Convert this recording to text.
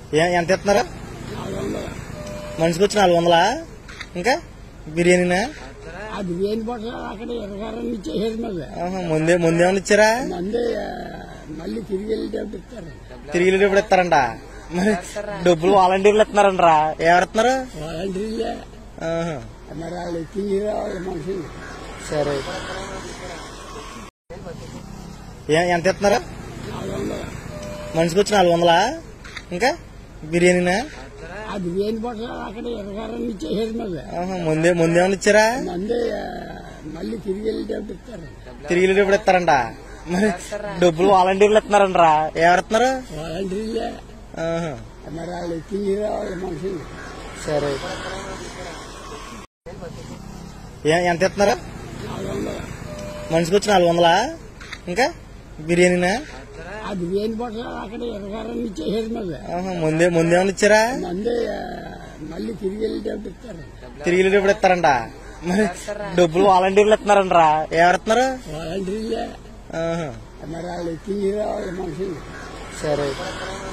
ఏ- ఎంత ఇస్తున్నారు మనిషికి వచ్చి నాలుగు వందలా ఇంకా బిర్యానీనా ఆ బిర్యానీ బట్టలు అక్కడ ఎరగారని ఇచ్చేసేది మీద ఆహా, ముందే ముందేమన్నా ఇచ్చారా మందే ఆ, మళ్ళీ తిరిగి వెళ్ళేటప్పుడు ఇస్తారు తిరిగి వెళ్ళేటప్పుడు ఇస్తారంట మరి డబ్బులు వాలంటీర్లు ఇస్తున్నారంటరా ఎవరు ఇస్తున్నారు వాలంటీర్లే ఆహా, మరి వాళ్ళు ఎక్కించి రావాలి మనుషులు సరే ఏ- ఎంత ఇస్తున్నారు మనిషికి వచ్చి నాలుగు వందలా ఇంకా బిర్యానీనా ఆ బిర్యానీ బట్టలు అక్కడ ఎరగారని ఇచ్చేసేది మీద ఆహా, ముందే ముందేమన్నా ఇచ్చారా మందే ఆ, మళ్ళీ తిరిగి వెళ్ళేటప్పుడు ఇస్తారు తిరిగి వెళ్ళేటప్పుడు ఇస్తారంట మరి డబ్బులు వాలంటీర్లు ఇస్తున్నారంటరా ఎవరు ఇస్తున్నారు వాలంటీర్లే ఆహా, మరి వాళ్ళు ఎక్కించి రావాలి మనుషులు సరే ఏ- ఎంత ఇస్తున్నారు మనిషికి వచ్చి నాలుగు వందలా ఇంకా బిర్యానీనా ఆ బిర్యానీ బట్టలు అక్కడ ఎరగారని ఇచ్చేసేది మీద ఆహా, ముందే ముందేమన్నా ఇచ్చారా మందే ఆ, మళ్ళీ తిరిగి వెళ్ళేటప్పుడు ఇస్తారు తిరిగి వెళ్ళేటప్పుడు ఇస్తారంట మరి డబ్బులు వాలంటీర్లు ఇస్తున్నారంటరా ఎవరు ఇస్తున్నారు వాలంటీర్లే ఆహా, మరి వాళ్ళు ఎక్కించి రావాలి మనుషులు సరే